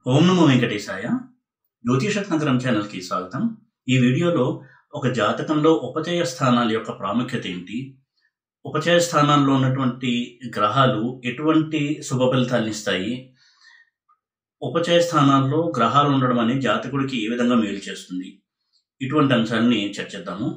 ఓం నమో వెంకటేశాయ జ్యోతిష నగరం ఛానల్కి స్వాగతం ఈ వీడియోలో ఒక జాతకంలో ఉపచయ స్థానాల యొక్క ప్రాముఖ్యత ఏంటి ఉపచయ స్థానాల్లో ఉన్నటువంటి గ్రహాలు ఎటువంటి శుభ ఫలితాలను ఇస్తాయి ఉపచయ స్థానాల్లో గ్రహాలు ఉండడం అనేది జాతకుడికి ఏ విధంగా మేలు చేస్తుంది ఇటువంటి అంశాన్ని చర్చిద్దాము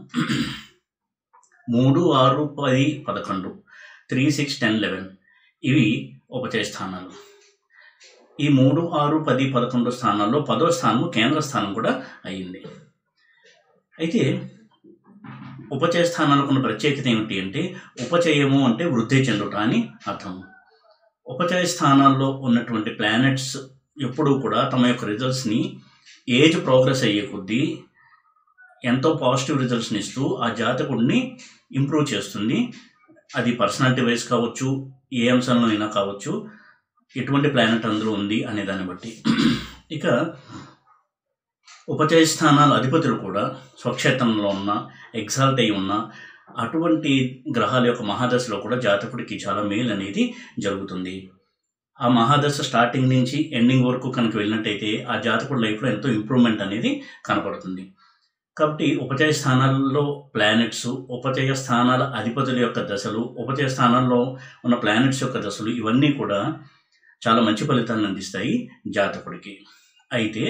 మూడు ఆరు పది పదకొండు త్రీ సిక్స్ టెన్ లెవెన్ ఇవి ఉపచయ స్థానాలు ఈ మూడు ఆరు పది పదకొండు స్థానాల్లో పదో స్థానం కేంద్ర స్థానం కూడా అయ్యింది అయితే ఉపచయ స్థానాలకు ఉన్న ప్రత్యేకత ఏమిటి అంటే ఉపచయము అంటే వృద్ధి చెందుట అని అర్థం ఉపచయ స్థానాల్లో ఉన్నటువంటి ప్లానెట్స్ ఎప్పుడూ కూడా తమ యొక్క రిజల్ట్స్ని ఏజ్ ప్రోగ్రెస్ అయ్యే కొద్దీ ఎంతో పాజిటివ్ రిజల్ట్స్ని ఇస్తూ ఆ జాతకుడిని ఇంప్రూవ్ చేస్తుంది అది పర్సనాలిటీ వైజ్ కావచ్చు ఏ అంశంలో అయినా కావచ్చు ఎటువంటి ప్లానెట్ అందులో ఉంది అనే దాన్ని బట్టి ఇక ఉపచయ స్థానాల అధిపతులు కూడా స్వక్షేత్రంలో ఉన్న ఎగ్జాల్ట్ అయి ఉన్న అటువంటి గ్రహాల యొక్క మహాదశలో కూడా జాతకుడికి చాలా మేలు అనేది జరుగుతుంది ఆ మహాదశ స్టార్టింగ్ నుంచి ఎండింగ్ వరకు కనుక వెళ్ళినట్టయితే ఆ జాతకుడి లైఫ్లో ఎంతో ఇంప్రూవ్మెంట్ అనేది కనపడుతుంది కాబట్టి ఉపచయ స్థానాల్లో ప్లానెట్స్ ఉపచయ స్థానాల అధిపతుల యొక్క దశలు ఉపచయ స్థానాల్లో ఉన్న ప్లానెట్స్ యొక్క దశలు ఇవన్నీ కూడా చాలా మంచి ఫలితాలను అందిస్తాయి జాతకుడికి అయితే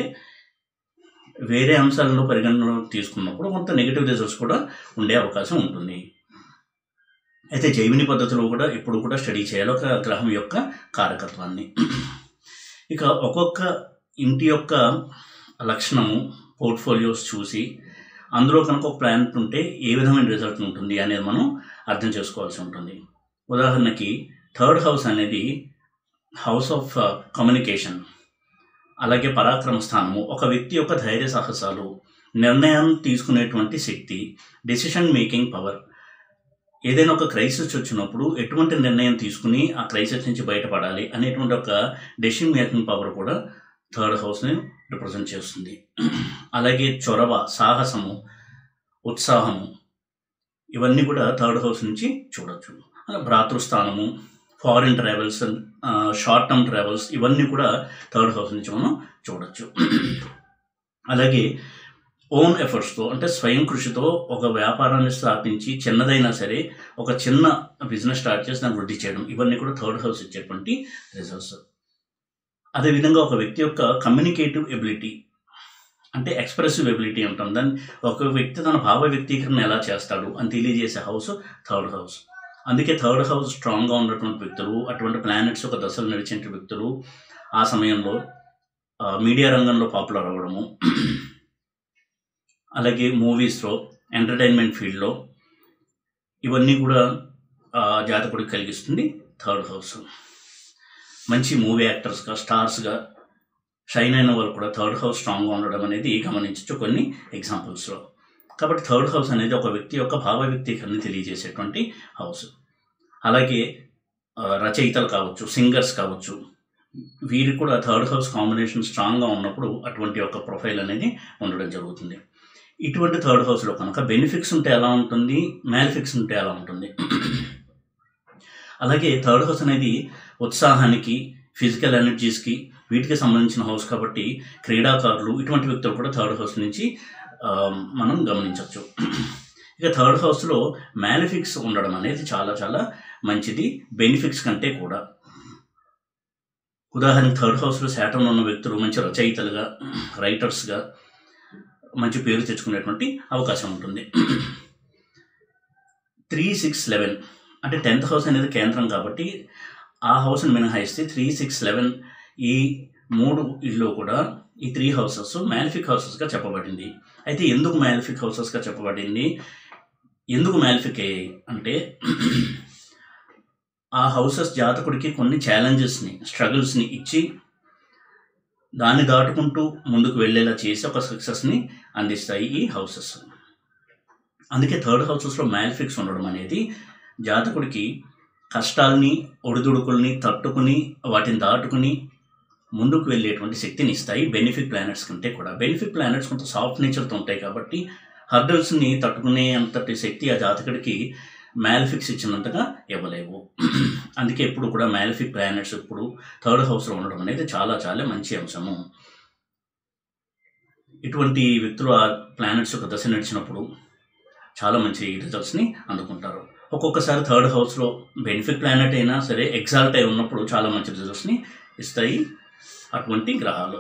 వేరే అంశాలను పరిగణనలోకి తీసుకున్నప్పుడు కొంత నెగిటివ్ రిజల్ట్స్ కూడా ఉండే అవకాశం ఉంటుంది అయితే జైవిని పద్ధతిలో కూడా ఎప్పుడు కూడా స్టడీ చేయాలి ఒక గ్రహం యొక్క కారకత్వాన్ని ఇక ఒక్కొక్క ఇంటి యొక్క లక్షణము పోర్ట్ఫోలియోస్ చూసి అందులో కనుక ఒక ప్లానెట్ ఉంటే ఏ విధమైన రిజల్ట్ ఉంటుంది అనేది మనం అర్థం చేసుకోవాల్సి ఉంటుంది ఉదాహరణకి థర్డ్ హౌస్ అనేది హౌస్ ఆఫ్ కమ్యూనికేషన్ అలాగే పరాక్రమ స్థానము ఒక వ్యక్తి యొక్క ధైర్య సాహసాలు నిర్ణయం తీసుకునేటువంటి శక్తి డెసిషన్ మేకింగ్ పవర్ ఏదైనా ఒక క్రైసిస్ వచ్చినప్పుడు ఎటువంటి నిర్ణయం తీసుకుని ఆ క్రైసిస్ నుంచి బయటపడాలి అనేటువంటి ఒక డెసిషన్ మేకింగ్ పవర్ కూడా థర్డ్ హౌస్ని రిప్రజెంట్ చేస్తుంది అలాగే చొరవ సాహసము ఉత్సాహము ఇవన్నీ కూడా థర్డ్ హౌస్ నుంచి చూడొచ్చు అలా భ్రాతృస్థానము foreign travels short term travels ఇవన్నీ కూడా థర్డ్ హౌస్ నుంచి మనం చూడొచ్చు అలాగే ఓన్ ఎఫర్ట్స్తో అంటే స్వయం కృషితో ఒక వ్యాపారాన్ని స్థాపించి చిన్నదైనా సరే ఒక చిన్న బిజినెస్ స్టార్ట్ చేసి దాన్ని వృద్ధి చేయడం ఇవన్నీ కూడా థర్డ్ హౌస్ ఇచ్చేటువంటి రిజల్ట్స్ అదేవిధంగా ఒక వ్యక్తి యొక్క కమ్యూనికేటివ్ ఎబిలిటీ అంటే ఎక్స్ప్రెసివ్ ఎబిలిటీ అంటాం దాన్ని ఒక వ్యక్తి తన భావ వ్యక్తీకరణ ఎలా చేస్తాడు అని తెలియజేసే హౌస్ థర్డ్ హౌస్ అందుకే థర్డ్ హౌస్ స్ట్రాంగ్గా ఉన్నటువంటి వ్యక్తులు అటువంటి ప్లానెట్స్ ఒక దశలు నడిచే వ్యక్తులు ఆ సమయంలో మీడియా రంగంలో పాపులర్ అవ్వడము అలాగే మూవీస్లో ఎంటర్టైన్మెంట్ ఫీల్డ్లో ఇవన్నీ కూడా జాతకుడికి కలిగిస్తుంది థర్డ్ హౌస్ మంచి మూవీ యాక్టర్స్గా స్టార్స్గా షైన్ అయిన వాళ్ళు కూడా థర్డ్ హౌస్ స్ట్రాంగ్గా ఉండడం అనేది గమనించవచ్చు కొన్ని ఎగ్జాంపుల్స్లో కాబట్టి థర్డ్ హౌస్ అనేది ఒక వ్యక్తి యొక్క భావ వ్యక్తీకరణ తెలియజేసేటువంటి హౌస్ అలాగే రచయితలు కావచ్చు సింగర్స్ కావచ్చు వీరికి కూడా థర్డ్ హౌస్ కాంబినేషన్ స్ట్రాంగ్గా ఉన్నప్పుడు అటువంటి ఒక ప్రొఫైల్ అనేది ఉండడం జరుగుతుంది ఇటువంటి థర్డ్ హౌస్లో కనుక బెనిఫిట్స్ ఉంటే ఎలా ఉంటుంది మ్యాలిఫిక్స్ ఉంటే ఎలా ఉంటుంది అలాగే థర్డ్ హౌస్ అనేది ఉత్సాహానికి ఫిజికల్ ఎనర్జీస్కి వీటికి సంబంధించిన హౌస్ కాబట్టి క్రీడాకారులు ఇటువంటి వ్యక్తులు కూడా థర్డ్ హౌస్ నుంచి మనం గమనించవచ్చు ఇక థర్డ్ హౌస్లో మ్యాలిఫిక్స్ ఉండడం అనేది చాలా చాలా మంచిది బెనిఫిట్స్ కంటే కూడా ఉదాహరణకి థర్డ్ హౌస్లో శాటర్న్ ఉన్న వ్యక్తులు మంచి రచయితలుగా రైటర్స్గా మంచి పేరు తెచ్చుకునేటువంటి అవకాశం ఉంటుంది త్రీ సిక్స్ లెవెన్ అంటే టెన్త్ హౌస్ అనేది కేంద్రం కాబట్టి ఆ హౌస్ని మినహాయిస్తే త్రీ సిక్స్ లెవెన్ ఈ మూడు ఇల్లు కూడా ఈ త్రీ హౌసెస్ మ్యాలిఫిక్ హౌసెస్గా చెప్పబడింది అయితే ఎందుకు మ్యాలిఫిక్ హౌసెస్గా చెప్పబడింది ఎందుకు మ్యాలిఫిక్ అయ్యాయి అంటే ఆ హౌసెస్ జాతకుడికి కొన్ని ఛాలెంజెస్ని స్ట్రగుల్స్ని ఇచ్చి దాన్ని దాటుకుంటూ ముందుకు వెళ్ళేలా చేసి ఒక సక్సెస్ని అందిస్తాయి ఈ హౌసెస్ అందుకే థర్డ్ హౌసెస్లో మ్యాలిఫిక్స్ ఉండడం అనేది జాతకుడికి కష్టాలని ఒడిదుడుకుల్ని తట్టుకుని వాటిని దాటుకుని ముందుకు వెళ్ళేటువంటి శక్తిని ఇస్తాయి బెనిఫిట్ ప్లానెట్స్ కంటే కూడా బెనిఫిట్ ప్లానెట్స్ కొంత సాఫ్ట్ నేచర్తో ఉంటాయి కాబట్టి హర్డల్స్ని తట్టుకునే అంతటి శక్తి ఆ జాతకుడికి మ్యాలిఫిక్స్ ఇచ్చినంతగా ఇవ్వలేవు అందుకే ఎప్పుడు కూడా మ్యాలిఫిక్ ప్లానెట్స్ ఇప్పుడు థర్డ్ హౌస్లో ఉండడం అనేది చాలా చాలా మంచి అంశము ఇటువంటి వ్యక్తులు ఆ ప్లానెట్స్ యొక్క దశ నడిచినప్పుడు చాలా మంచి రిజల్ట్స్ని అందుకుంటారు ఒక్కొక్కసారి థర్డ్ హౌస్లో బెనిఫిట్ ప్లానెట్ అయినా సరే ఎగ్జాల్ట్ అయి ఉన్నప్పుడు చాలా మంచి రిజల్ట్స్ని ఇస్తాయి అటువంటి గ్రహాలు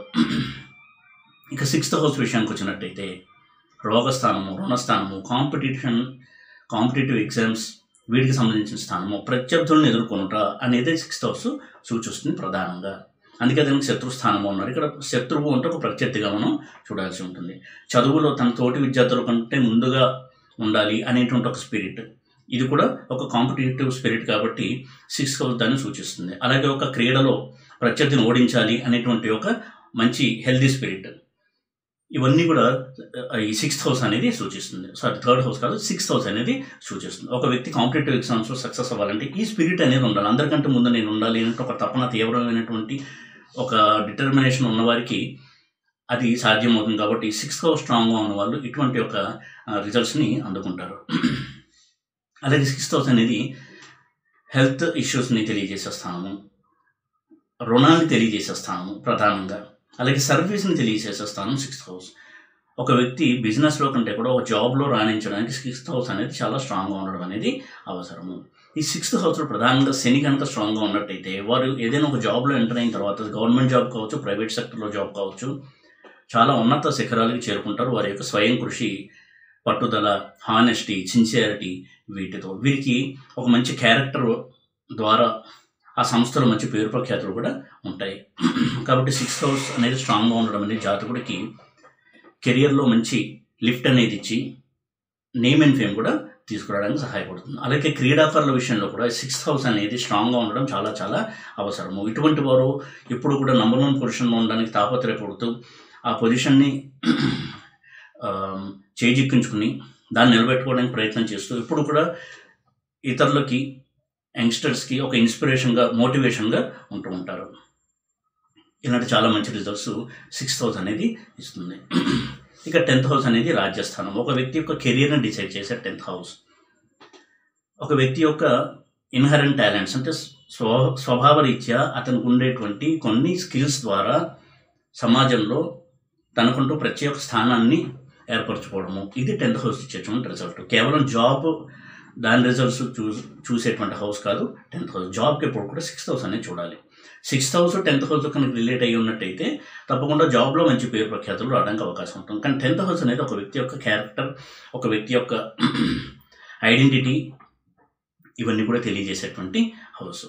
ఇక సిక్స్త్ హౌస్ విషయానికి వచ్చినట్టయితే రోగస్థానము రుణస్థానము కాంపిటీషన్ కాంపిటేటివ్ ఎగ్జామ్స్ వీటికి సంబంధించిన స్థానము ప్రత్యర్థులను ఎదుర్కొనుట అనేది సిక్స్త్ హౌస్ సూచిస్తుంది ప్రధానంగా అందుకే దానికి శత్రు స్థానము ఉన్నారు ఇక్కడ శత్రువు అంటే ఒక ప్రత్యర్థిగా మనం చూడాల్సి ఉంటుంది చదువులో తన తోటి విద్యార్థుల కంటే ముందుగా ఉండాలి అనేటువంటి ఒక స్పిరిట్ ఇది కూడా ఒక కాంపిటేటివ్ స్పిరిట్ కాబట్టి సిక్స్త్ హౌస్ దాన్ని సూచిస్తుంది అలాగే ఒక క్రీడలో ప్రత్యర్థిని ఓడించాలి అనేటువంటి ఒక మంచి హెల్దీ స్పిరిట్ ఇవన్నీ కూడా ఆ, ఈ సిక్స్త్ హౌస్ అనేది సూచిస్తుంది సారీ థర్డ్ హౌస్ కాదు సిక్స్త్ హౌస్ అనేది సూచిస్తుంది ఒక వ్యక్తి కాంపిటేటివ్ ఎగ్జామ్స్లో సక్సెస్ అవ్వాలంటే ఈ స్పిరిట్ అనేది ఉండాలి అందరికంటే ముందు నేను ఉండాలి అంటే ఒక తపన తీవ్రమైనటువంటి ఒక డిటర్మినేషన్ ఉన్నవారికి అది సాధ్యమవుతుంది కాబట్టి సిక్స్త్ హౌస్ స్ట్రాంగ్గా ఉన్న వాళ్ళు ఇటువంటి ఒక రిజల్ట్స్ని అందుకుంటారు అలాగే సిక్స్త్ హౌస్ అనేది హెల్త్ ఇష్యూస్ని తెలియజేసే స్థానము రుణాన్ని తెలియజేసే స్థానము ప్రధానంగా అలాగే సర్వీస్ని తెలియజేసే స్థానం సిక్స్త్ హౌస్ ఒక వ్యక్తి బిజినెస్లో కంటే కూడా ఒక జాబ్లో రాణించడానికి సిక్స్త్ హౌస్ అనేది చాలా స్ట్రాంగ్గా ఉండడం అనేది అవసరము ఈ సిక్స్త్ హౌస్లో ప్రధానంగా శని కనుక స్ట్రాంగ్గా ఉన్నట్టయితే వారు ఏదైనా ఒక జాబ్లో ఎంటర్ అయిన తర్వాత గవర్నమెంట్ జాబ్ కావచ్చు ప్రైవేట్ సెక్టర్లో జాబ్ కావచ్చు చాలా ఉన్నత శిఖరాలకు చేరుకుంటారు వారి యొక్క స్వయం కృషి పట్టుదల హానెస్టీ సిన్సియారిటీ వీటితో వీరికి ఒక మంచి క్యారెక్టర్ ద్వారా ఆ సంస్థలో మంచి పేరు ప్రఖ్యాతులు కూడా ఉంటాయి కాబట్టి సిక్స్త్ హౌస్ అనేది స్ట్రాంగ్గా ఉండడం అనేది జాతకుడికి కెరియర్లో మంచి లిఫ్ట్ అనేది ఇచ్చి నేమ్ అండ్ ఫేమ్ కూడా తీసుకురావడానికి సహాయపడుతుంది అలాగే క్రీడాకారుల విషయంలో కూడా సిక్స్త్ హౌస్ అనేది స్ట్రాంగ్గా ఉండడం చాలా చాలా అవసరము ఇటువంటి వారు ఎప్పుడు కూడా నంబర్ వన్ పొజిషన్లో ఉండడానికి తాపత్రయపడుతూ ఆ పొజిషన్ని చేజిక్కించుకుని దాన్ని నిలబెట్టుకోవడానికి ప్రయత్నం చేస్తూ ఇప్పుడు కూడా ఇతరులకి యంగ్స్టర్స్కి ఒక ఇన్స్పిరేషన్గా మోటివేషన్గా ఉంటూ ఉంటారు ఇలాంటి చాలా మంచి రిజల్ట్స్ సిక్స్త్ హౌస్ అనేది ఇస్తుంది ఇక టెన్త్ హౌస్ అనేది రాజ్యస్థానం ఒక వ్యక్తి యొక్క కెరీర్ని డిసైడ్ చేసే టెన్త్ హౌస్ ఒక వ్యక్తి యొక్క ఇన్హరెంట్ టాలెంట్స్ అంటే స్వ స్వభావ రీత్యా అతనికి ఉండేటువంటి కొన్ని స్కిల్స్ ద్వారా సమాజంలో తనకుంటూ ప్రత్యేక స్థానాన్ని ఏర్పరచుకోవడము ఇది టెన్త్ హౌస్ ఇచ్చేటువంటి రిజల్ట్ కేవలం జాబ్ దాని రిజల్ట్స్ చూ చూసేటువంటి హౌస్ కాదు టెన్త్ హౌస్ జాబ్కి ఎప్పుడు కూడా సిక్స్త్ హౌస్ అనేది చూడాలి సిక్స్త్ హౌస్ టెన్త్ హౌస్ కనుక రిలేట్ అయ్యి ఉన్నట్టయితే తప్పకుండా జాబ్లో మంచి పేరు ప్రఖ్యాతులు రావడానికి అవకాశం ఉంటుంది కానీ టెన్త్ హౌస్ అనేది ఒక వ్యక్తి యొక్క క్యారెక్టర్ ఒక వ్యక్తి యొక్క ఐడెంటిటీ ఇవన్నీ కూడా తెలియజేసేటువంటి హౌస్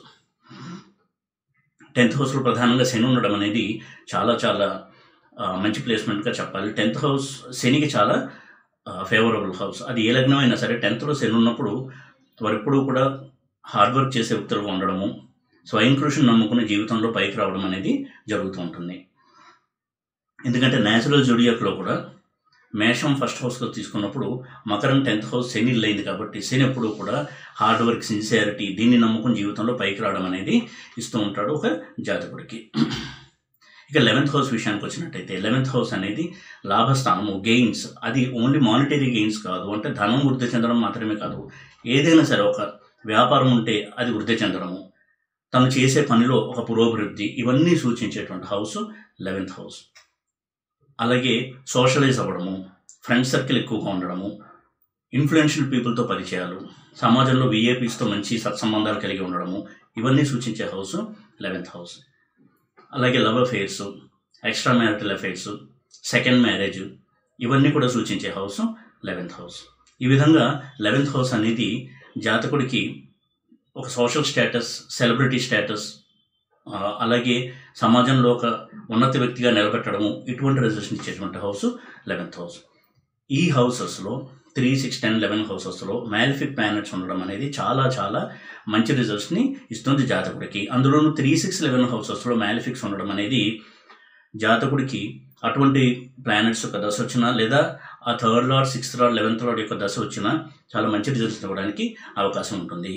టెన్త్ హౌస్లో ప్రధానంగా శని ఉండడం అనేది చాలా చాలా ఆ, మంచి ప్లేస్మెంట్గా చెప్పాలి టెన్త్ హౌస్ శనికి చాలా ఫేవరబుల్ హౌస్ అది ఏ లగ్నం అయినా సరే టెన్త్లో శని ఉన్నప్పుడు వారు ఎప్పుడూ కూడా హార్డ్ వర్క్ చేసే వ్యక్తులుగా ఉండడము స్వయం కృషిని నమ్ముకుని జీవితంలో పైకి రావడం అనేది జరుగుతూ ఉంటుంది ఎందుకంటే న్యాచురల్ జోడియాక్లో కూడా మేషం ఫస్ట్ హౌస్లో తీసుకున్నప్పుడు మకరం టెన్త్ హౌస్ శని ఇల్లు అయింది కాబట్టి శని ఎప్పుడు కూడా హార్డ్ వర్క్ సిన్సియారిటీ దీన్ని నమ్ముకుని జీవితంలో పైకి రావడం అనేది ఇస్తూ ఉంటాడు ఒక జాతకుడికి ఇక లెవెన్త్ హౌస్ విషయానికి వచ్చినట్టయితే లెవెన్త్ హౌస్ అనేది లాభస్థానము గెయిన్స్ అది ఓన్లీ మానిటరీ గెయిన్స్ కాదు అంటే ధనం వృద్ధి చెందడం మాత్రమే కాదు ఏదైనా సరే ఒక వ్యాపారం ఉంటే అది వృద్ధి చెందడము తను చేసే పనిలో ఒక పురోభివృద్ధి ఇవన్నీ సూచించేటువంటి హౌస్ లెవెన్త్ హౌస్ అలాగే సోషలైజ్ అవ్వడము ఫ్రెండ్ సర్కిల్ ఎక్కువగా ఉండడము ఇన్ఫ్లుయెన్షియల్ పీపుల్తో పరిచయాలు సమాజంలో విఏపీస్తో మంచి సత్సంబంధాలు కలిగి ఉండడము ఇవన్నీ సూచించే హౌస్ లెవెన్త్ హౌస్ అలాగే love affairs extra marital affairs second marriage ఇవన్నీ కూడా సూచించే హౌస్ లెవెన్త్ హౌస్ ఈ విధంగా లెవెన్త్ హౌస్ అనేది జాతకుడికి ఒక సోషల్ స్టేటస్ సెలబ్రిటీ స్టేటస్ ఆ, అలాగే సమాజంలో ఒక ఉన్నత వ్యక్తిగా నిలబెట్టడము ఇటువంటి రిజల్ట్స్ ఇచ్చేటువంటి హౌస్ లెవెన్త్ హౌస్ ఈ హౌసెస్లో త్రీ సిక్స్ టెన్ లెవెన్ హౌసెస్లో మ్యాలిఫిక్ ప్లానెట్స్ ఉండడం అనేది చాలా చాలా మంచి రిజల్ట్స్ని ఇస్తుంది జాతకుడికి అందులోనూ త్రీ సిక్స్ లెవెన్ హౌసెస్లో మ్యాలిఫిక్స్ ఉండడం అనేది జాతకుడికి అటువంటి ప్లానెట్స్ యొక్క దశ వచ్చినా లేదా ఆ third lord sixth lord eleventh lord యొక్క దశ వచ్చినా చాలా మంచి రిజల్ట్స్ ఇవ్వడానికి అవకాశం ఉంటుంది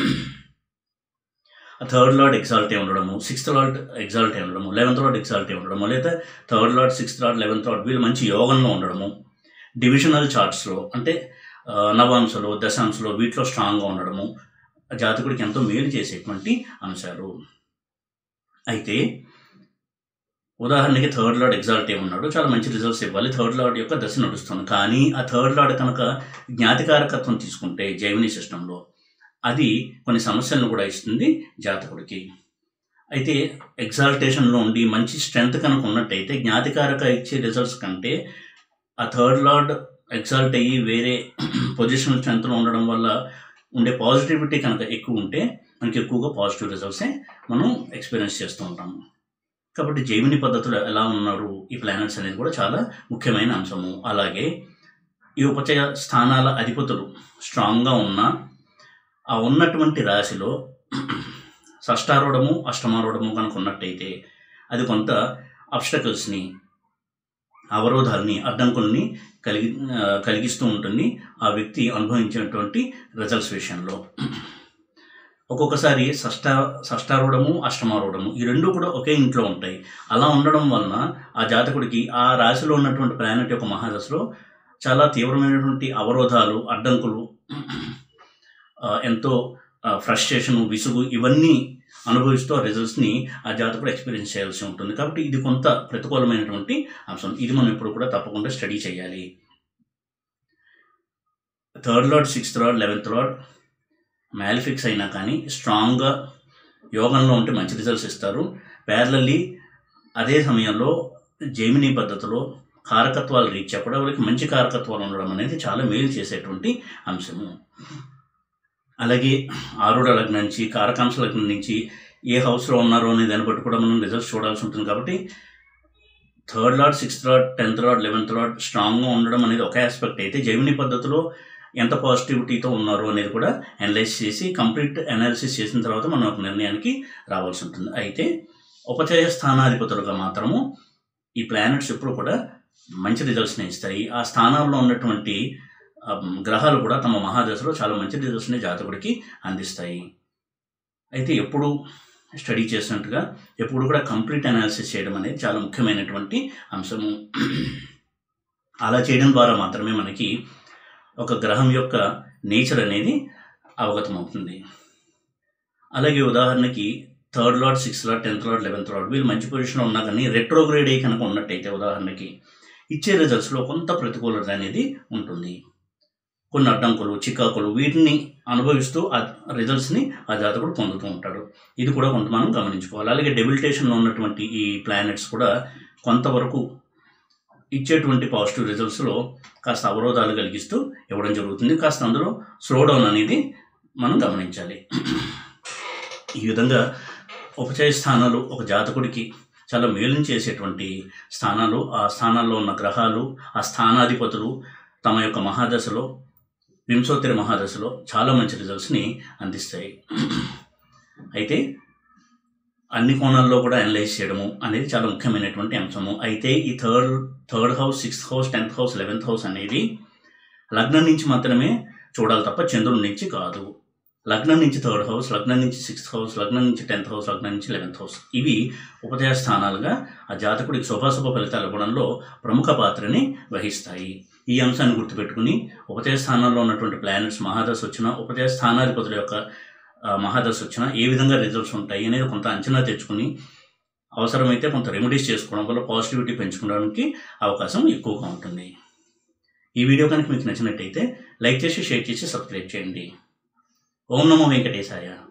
థర్డ్ లార్డ్ ఎగ్జాల్టే ఉండడము సిక్స్త్ లార్డ్ ఎగ్జాల్టే ఉండడము లెవెన్త్ లార్డ్ ఎగ్జాల్టే ఉండడము లేదా third lord sixth lord eleventh lord వీళ్ళు మంచి యోగంలో ఉండడము డివిజనల్ చార్ట్స్లో అంటే ఆ, నవాంశలో దశాంశలో వీటిలో స్ట్రాంగ్గా ఉండడము జాతకుడికి ఎంతో మేలు చేసేటువంటి అంశాలు అయితే ఉదాహరణకి థర్డ్ లార్డ్ ఎగ్జాల్ట్ ఉన్నాడు చాలా మంచి రిజల్ట్స్ ఇవ్వాలి థర్డ్ లార్డ్ యొక్క దశ నడుస్తుంది కానీ ఆ థర్డ్ లార్డ్ కనుక జ్ఞాతికారకత్వం తీసుకుంటే జైమిని సిస్టంలో అది కొన్ని సమస్యలను కూడా ఇస్తుంది జాతకుడికి అయితే ఎగ్జాల్టేషన్లో ఉండి మంచి స్ట్రెంగ్త్ కనుక ఉన్నట్టయితే జ్ఞాతికారక ఇచ్చే రిజల్ట్స్ కంటే ఆ థర్డ్ లార్డ్ ఎగ్జాల్ట్ అయ్యి వేరే పొజిషనల్ స్ట్రెంగ్త్లో ఉండడం వల్ల ఉండే పాజిటివిటీ కనుక ఎక్కువ ఉంటే మనకి ఎక్కువగా పాజిటివ్ రిజల్ట్సే మనం ఎక్స్పీరియన్స్ చేస్తూ ఉంటాము కాబట్టి జైమిని పద్ధతులు ఎలా ఉన్నారు ఈ ప్లానెట్స్ అనేది కూడా చాలా ముఖ్యమైన అంశము అలాగే ఈ ఉపచయ స్థానాల అధిపతులు స్ట్రాంగ్గా ఉన్న ఆ ఉన్నటువంటి రాశిలో షష్టారూఢము అష్టమారూఢము కనుక ఉన్నట్టయితే అది కొంత అబ్స్టకల్స్ని అవరోధాలని అడ్డంకుల్ని కలిగి ఆ, కలిగిస్తూ ఉంటుంది ఆ వ్యక్తి అనుభవించినటువంటి రిజల్ట్స్ విషయంలో ఒక్కొక్కసారి షష్ట షష్టారూఢము అష్టమారూఢము ఈ రెండు కూడా ఒకే ఇంట్లో ఉంటాయి అలా ఉండడం వలన ఆ జాతకుడికి ఆ రాశిలో ఉన్నటువంటి ప్లానెట్ యొక్క మహాదశలో చాలా తీవ్రమైనటువంటి అవరోధాలు అడ్డంకులు ఆ, ఎంతో ఫ్రస్ట్రేషన్ విసుగు ఇవన్నీ అనుభవిస్తూ ఆ రిజల్ట్స్ని ఆ జాతకుడు ఎక్స్పీరియన్స్ చేయాల్సి ఉంటుంది కాబట్టి ఇది కొంత ప్రతికూలమైనటువంటి అంశం ఇది మనం ఇప్పుడు కూడా తప్పకుండా స్టడీ చేయాలి third lord sixth lord eleventh lord malefics అయినా కానీ స్ట్రాంగ్గా యోగంలో ఉంటే మంచి రిజల్ట్స్ ఇస్తారు ప్యారలల్లీ అదే సమయంలో జైమినీ పద్ధతిలో కారకత్వాలు రీత్యా కూడా వాళ్ళకి మంచి కారకత్వాలు ఉండడం అనేది చాలా మేలు చేసేటువంటి అంశము అలాగే ఆరుడ లగ్నం నుంచి కారకాంశ లగ్నం నుంచి ఏ హౌస్లో ఉన్నారో అనే దాన్ని బట్టి కూడా మనం రిజల్ట్స్ చూడాల్సి ఉంటుంది కాబట్టి third lord sixth lord tenth lord eleventh lord స్ట్రాంగ్గా ఉండడం అనేది ఒక ఆస్పెక్ట్ అయితే జైమిని పద్ధతిలో ఎంత పాజిటివిటీతో ఉన్నారు అనేది కూడా అనలైజ్ చేసి కంప్లీట్ అనాలిసిస్ చేసిన తర్వాత మనం ఒక నిర్ణయానికి రావాల్సి ఉంటుంది అయితే ఉపచయ స్థానాధిపతులుగా మాత్రము ఈ ప్లానెట్స్ ఎప్పుడు కూడా మంచి రిజల్ట్స్ని ఇస్తాయి ఆ స్థానాల్లో ఉన్నటువంటి ఆ, గ్రహాలు కూడా తమ మహాదశలో చాలా మంచి రిజల్ట్స్ని జాతకుడికి అందిస్తాయి అయితే ఎప్పుడు స్టడీ చేసినట్టుగా ఎప్పుడు కూడా కంప్లీట్ అనాలిసిస్ చేయడం అనేది చాలా ముఖ్యమైనటువంటి అంశము అలా చేయడం ద్వారా మాత్రమే మనకి ఒక గ్రహం యొక్క నేచర్ అనేది అవగతమవుతుంది అలాగే ఉదాహరణకి third lord sixth lord tenth lord eleventh lord వీళ్ళు మంచి పొజిషన్లో ఉన్నా కానీ రెట్రోగ్రేడ్ అయ్యి కనుక ఉన్నట్టయితే ఉదాహరణకి ఇచ్చే రిజల్ట్స్లో కొంత ప్రతికూలత అనేది ఉంటుంది కొన్ని అడ్డంకులు చికాకులు వీటిని అనుభవిస్తూ ఆ రిజల్ట్స్ని ఆ జాతకుడు పొందుతూ ఉంటాడు ఇది కూడా కొంత మనం గమనించుకోవాలి అలాగే డెబిలిటేషన్లో ఉన్నటువంటి ఈ ప్లానెట్స్ కూడా కొంతవరకు ఇచ్చేటువంటి పాజిటివ్ రిజల్ట్స్లో కాస్త అవరోధాలు కలిగిస్తూ ఇవ్వడం జరుగుతుంది కాస్త అందులో స్లో డౌన్ అనేది మనం గమనించాలి ఈ విధంగా ఉపచయ స్థానాలు ఒక జాతకుడికి చాలా మేలుని చేసేటువంటి స్థానాలు ఆ స్థానాల్లో ఉన్న గ్రహాలు ఆ స్థానాధిపతులు తమ యొక్క మహాదశలో వింశోత్తర మహాదశలో చాలా మంచి రిజల్ట్స్ని అందిస్తాయి అయితే అన్ని కోణాల్లో కూడా అనలైజ్ చేయడము అనేది చాలా ముఖ్యమైనటువంటి అంశము అయితే ఈ third third house sixth house tenth house eleventh house అనేవి లగ్నం నుంచి మాత్రమే చూడాలి తప్ప చంద్రుడి నుంచి కాదు లగ్నం నుంచి థర్డ్ హౌస్ లగ్నం నుంచి సిక్స్త్ హౌస్ లగ్నం నుంచి టెన్త్ హౌస్ లగ్నం నుంచి లెవెన్త్ హౌస్ ఇవి ఉపజయ స్థానాలుగా ఆ జాతకుడికి శుభాశుభ ఫలితాలు ఇవ్వడంలో ప్రముఖ పాత్రని వహిస్తాయి ఈ అంశాన్ని గుర్తుపెట్టుకుని ఉపజయ స్థానాల్లో ఉన్నటువంటి ప్లానెట్స్ మహాదశ వచ్చిన ఉపజయ స్థానాధిపతుల యొక్క ఆ, మహాదశ వచ్చిన ఏ విధంగా రిజల్ట్స్ ఉంటాయి అనేది కొంత అంచనా తెచ్చుకుని అవసరమైతే కొంత రెమెడీస్ చేసుకోవడం వల్ల పాజిటివిటీ పెంచుకోవడానికి అవకాశం ఎక్కువగా ఉంటుంది ఈ వీడియో కనుక మీకు నచ్చినట్టయితే లైక్ చేసి షేర్ చేసి సబ్స్క్రైబ్ చేయండి ఓం నమో వెంకటేశాయ